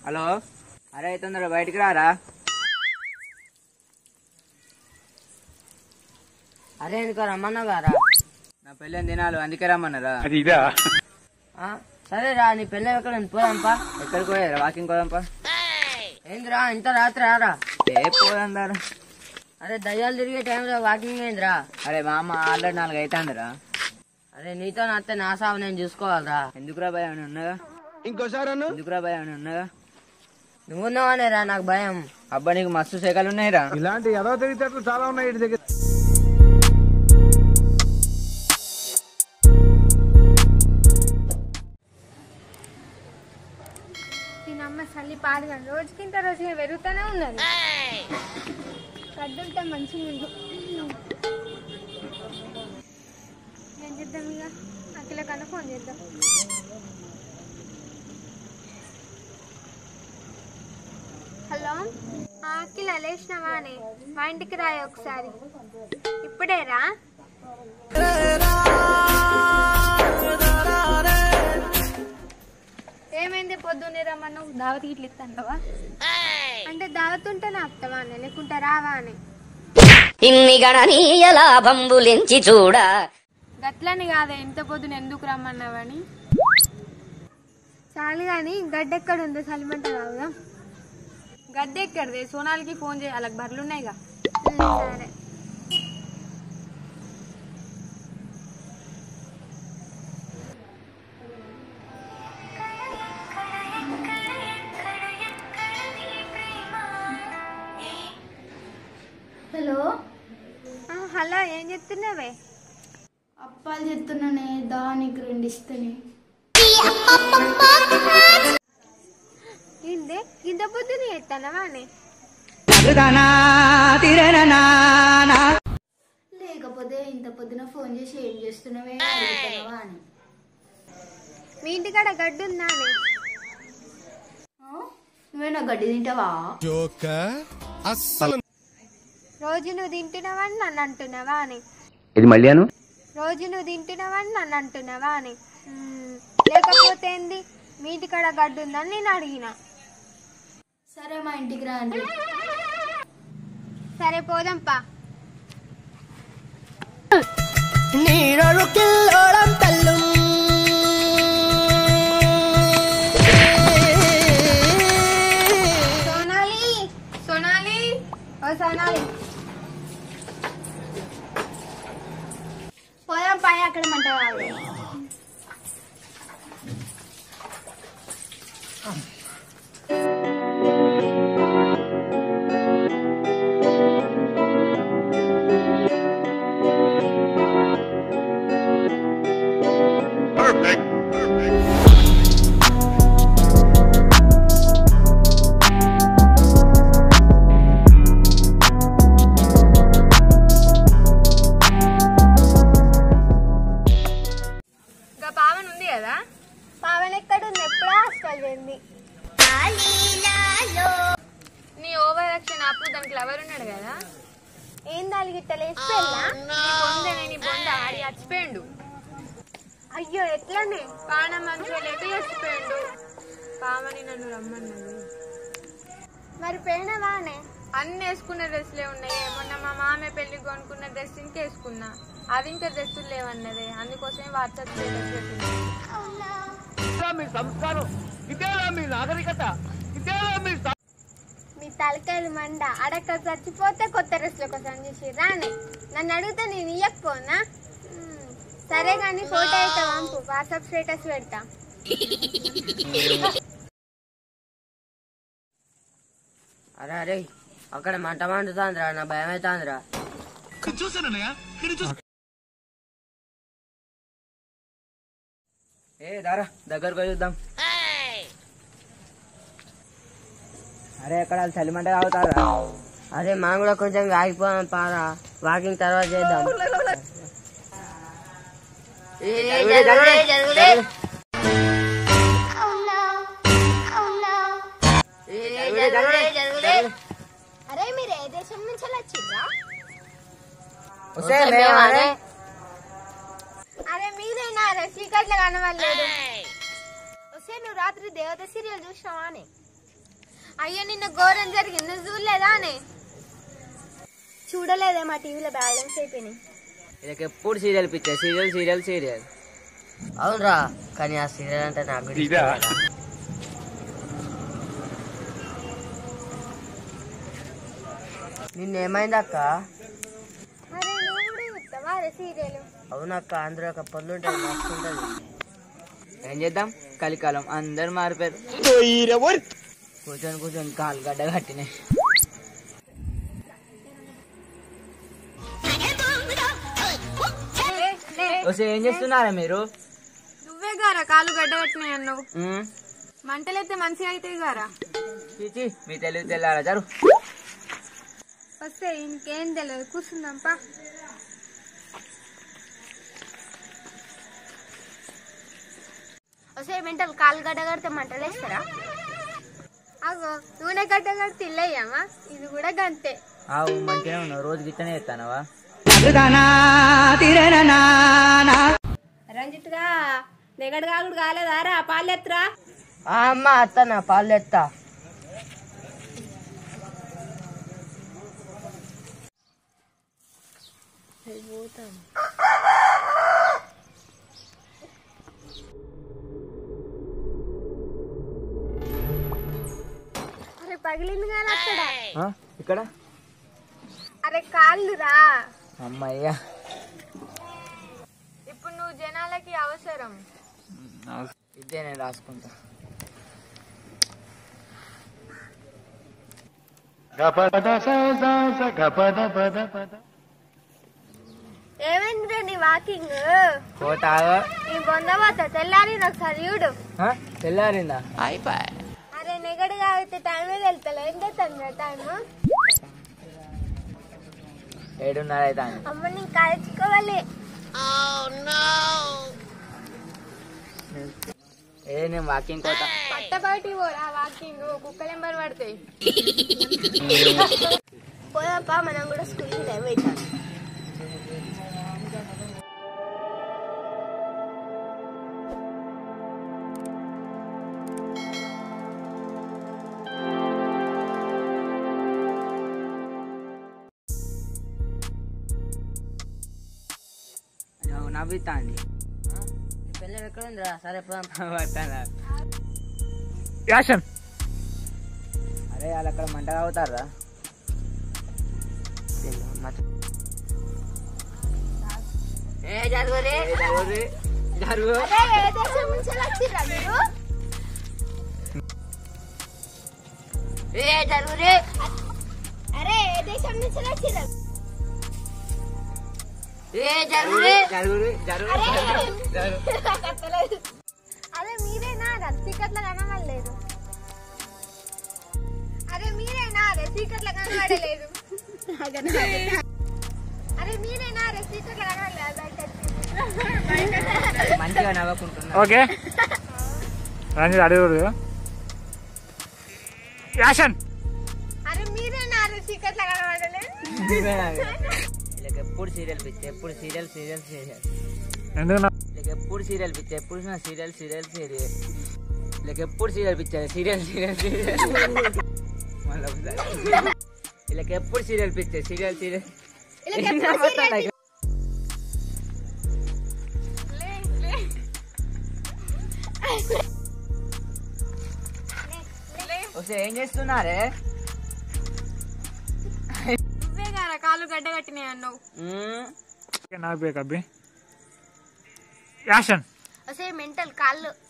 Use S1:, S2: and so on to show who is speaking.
S1: Hello అరే తొందర బయటికి రారా
S2: అరే ఎందుకో రమ్మన్నావు గారా
S1: నా పెళ్ళని తినాలి అందుకే రమ్మన్నారా
S2: ఆ, సరే రా నీ పెళ్ళి ఎక్కడ ఉంది? పోదాంపా
S1: ఎక్కడికి పోయారా వాకింగ్ పోదాంపా
S2: ఏందిరా ఇంత రాత్రి రారా
S1: ఏ పోదందారా
S2: అరే దయ్యాలు తిరిగే టైంలో వాకింగ్ ఏందిరా
S1: అరే మా అమ్మ ఆల్రెడీ నాలుగు అవుతుందిరా
S2: అరే నీతో నాస్తే నా సాగు నేను చూసుకోవాలిరా
S1: ఎందుకురా భయం ఏమైనా ఉన్నదా ఇంకోసారి ఎందుకురా భయం ఏమైనా ఉన్నదా
S2: నువ్వున్నావనే రా నాకు భయం
S1: అబ్బా నీకు మస్తు శాఖలు ఉన్నాయిరా
S3: ఇలాంటి ఎదో తెలివితేటలు చాలా ఉన్నాయి ఇటు దగ్గర
S4: దీనమ్మ చల్లి పాడుగా రోజుకింత రోజుగా పెరుగుతూనే ఉన్నది కడ్డుంటే మంచిగా ఉంది ఏం చేద్దాం ఇక అఖిల కన్నా ఫోన్ చేద్దాం హలో ఆ, అఖిల లేచినావా అని మా ఇంటికి రాయి ఒకసారి ఇప్పుడే రా ఏమైంది పొద్దున్నే రమ్మన్నావు దావత్ ఇట్లా ఇస్తాండవా అంటే దావత్ ఉంటేనే వస్తావా అని లేకుంటే రావా అని
S5: ఇన్ని గణనీయ లాభంబులెంచి చూడ
S4: గట్లని కాదే ఇంత పొద్దున ఎందుకు రమ్మన్నావని చాలు కానీ గడ్డ ఎక్కడ ఉందో సలిమంట రావుదా
S6: గడ్డ ఎక్కడిదే సోనాలికి ఫోన్ చేయి వాళ్ళకి బర్రెలు ఉన్నాయిగా
S4: సరే
S7: హలో
S4: ఆ, హలో ఏం చెప్తున్నావే
S7: అప్పాలు చెప్తున్నానే దానికి రెండు ఇస్తేనే
S4: ఏందే ఇంత పొద్దున ఎత్తానవా అని
S7: లేకపోతే ఇంత పొద్దున ఫోన్ చేసి ఏం చేస్తున్నావే అడుగుతున్నావా అని
S4: మీ ఇంటికాడ గడ్డి ఉందా అని
S7: ఆ? నువ్వేనా గడ్డి తింటావా
S4: రోజు నువ్వు తింటున్నావా అని నన్ను అంటున్నావా అని
S1: ఇది మళ్ళీ
S4: రోజు నువ్వు తింటున్నావా అని నన్ను అంటున్నావా అని మ్మ్. లేకపోతే ఏంది మీ ఇంటికాడ గడ్డి ఉందని నేను అడిగిన
S7: సరే మా ఇంటికి రండి
S4: సరే పోదాంపా సోనాలి సోనాలి ఓ సోనాలి
S7: పోదాం పై అక్కడ మంట కావాలి
S6: ఇంకా పావన్ ఉంది కదా
S4: పావన్ ఎక్కడుంది ఎప్పుడో హాస్టల్ పోయింది
S6: నీ ఓవర్ యాక్షన్ ఆపు దానికి లవర్ ఉన్నాడు కదా
S4: ఏంది అలిగిట్ట లేచిపోయిందా
S6: నీ బొందనే నీ బొంద ఆడి చచ్చిపోయిండు
S4: అయ్యో ఎట్లనే
S6: పానం మంచిగా లేక చచ్చిపోయిండు పావని నన్ను రమ్మన్నది
S4: మరి పోయినవానే
S6: అన్ని వేసుకున్న డ్రెస్లే ఉన్నాయి మొన్న మా మామ పెళ్లి కొనుక్కున్న డ్రెస్ ఇంకా వేసుకున్నా అవి ఇంకా డ్రెస్సులు లేవన్నది అందుకోసమే వాట్సాప్ స్టేటస్ పెట్టింది
S4: మీ తలకాయలు మండ అడక్క చచ్చిపోతే కొత్త డ్రెస్ల కోసం చేసి రానే నన్ను అడిగితే నేను ఇయ్యకపోనా మ్మ్. సరే కానీ ఫోటో అయితే పంపు వాట్సాప్ స్టేటస్ పెడతా
S2: అరే అరే అక్కడ మంట మండుతాందిరా నా భయం అవుతాందిరా
S1: ఏ దారా దగ్గరకు పోయి చూద్దాం అరే ఎక్కడ చలిమంట తాగుతారా
S2: అరే మనం కూడా కొంచెం ఆగిపోదాం పారా వాకింగ్ తర్వాత చేద్దాం ఏ, జరుగుడే, జరుగుడే. ఏ, జరుగుడే, జరుగుడే.
S4: అరే మీరు ఏ దేశం నుంచి వచ్చిండ్రా
S2: వస్తే మేమానే.
S4: అరే మీరేనా అరే చీకట్లో కనవలేదు వస్తే నువ్వు రాత్రి దేవత సీరియల్ చూసినావా అని అయ్యో నిన్న ఘోరం జరిగింది నువ్వు చూడలేదా అని చూడలేదే మా టీవీలో బ్యాలెన్స్ అయిపోయినాయి
S1: వీళ్ళకి ఎప్పుడు సీరియల్ పిచ్చే సీరియల్ సీరియల్ సీరియల్
S2: అవునరా కానీ ఆ సీరియల్ అంటే నాకు కూడా ఇష్టం కదా. నిన్నేమైంది అక్క
S4: అరే నువ్వు కూడా చూస్తావా అరే సీరియల్
S2: అవునక్క అందులో ఒక పళ్ళు ఉంటుంది మస్తు ఉంటుంది
S1: ఏం చేద్దాం కలికాలం అందరు మారిపోయారు కూర్చొని కూర్చొని కాలు గడ్డ కట్టినాయి వస్తే ఏం చేస్తున్నారా మీరు
S6: నువ్వే గారా కాలు గడ్డ కట్టినాయి అన్నావు
S1: ఉమ్,
S6: మంటలైతే మంచిగా అవుతాయి గారా
S1: చీచి మీ తెలివి తెల్లారా జరు
S4: వస్తే ఇంకేం తెలియదు కూర్చుందాంపా వస్తే మెంటల్ కాలు గడ్డ కడితే మంటలు వేస్తారా అగో నూనె గడ్డ కడితే ఇల్లయ్యామా ఇది కూడా గంతే
S1: ఆవు మంచిగా ఉన్నావు రోజు గిట్టనే ఎత్తానవా
S4: రంజిత్ గా నెగడు కాలుడు కాలేదా రా పాలెత్తురా
S2: ఆ అమ్మ అత్త నా పాలు ఎత్తా
S4: అరే పగిలింది కానీ అక్కడ
S1: ఆ, ఇక్కడ
S4: అరే కాళ్ళు రా
S1: అమ్మయ్యా
S6: ఇప్పుడు నువ్వు జనాలకి అవసరం
S1: ఇదే నేను రాసుకుంటా
S4: ఏమైంది నీ వాకింగ్
S1: పోతావా
S4: నీ బొందపోతా తెల్లారి నాకు చదివుడు
S1: ఆ, తెల్లారిందా
S4: అరే నెగడు కాగితే టైమే వెళ్తలే ఏం చేస్తాను టైం
S1: ఏడున్నర అయితే
S4: అమ్మ నేను కాల్చుకోవాలి
S1: ఏ నేను వాకింగ్ పోతా
S6: పట్టపాటి పోరా వాకింగ్ కుక్కలు ఎంబర్ పడతాయి
S4: పోదాపా మనం కూడా స్కూల్కి టైం అవుతాం
S1: నవ్వుతాంది
S2: పిల్లలు ఎక్కడ ఉందిరా సరే పోదాం
S1: పట్టాలా
S3: యాక్షన్
S1: అరే వాళ్ళు అక్కడ మంటగా అవుతారా
S2: ఏ జరుగురే
S1: జరుగు జరుగు
S4: అరే ఏ దేశం నుంచి వచ్చిర్రా మీరు
S2: ఏ జరుగురే
S4: అరే ఏ దేశం నుంచి వచ్చిర్రా
S2: ఏ జరుగురే
S1: జరుగు జరుగు జరుగు
S4: అరే మీరేనా చీకట్లో కనబడలేదు అరే మీరేనా అరే చీకట్లో కనబడలేదు అరే మీరేనా అరే చీకట్లో కనబడలేదు బయట
S1: మంచిగా నవ్వుకుంటున్నా
S3: ఓకే రంజిత్ అడుగుడు యాక్షన్
S4: అరే మీరేనా అరే చీకట్లో కనబడలేదు
S1: వీళ్ళకి ఎప్పుడు సీరియల్ పిచ్చి ఎప్పుడు సీరియల్ సీరియల్ సీరియల్
S3: ఎందుకు నా-
S1: వీళ్ళకి ఎప్పుడు సీరియల్ పిచ్చి ఎప్పుడు చూసినా సీరియల్ సీరియల్ సీరియల్ వీళ్ళకి ఎప్పుడు సీరియల్ పిచ్చారు సీరియల్ సీరియల్ సీరియల్ మళ్ళీ ఒకసారి వీళ్ళకి ఎప్పుడు సీరియల్ పిచ్చే సీరియల్ సీరియల్ వస్తే ఏం చేస్తున్నారే
S6: నువ్వే గారా కాలు గడ్డ కట్టినాయి అన్నావు
S1: మ్మ్.
S3: నా పేరు అబ్బి యాక్షన్
S4: అసే మెంటల్ కాళ్ళు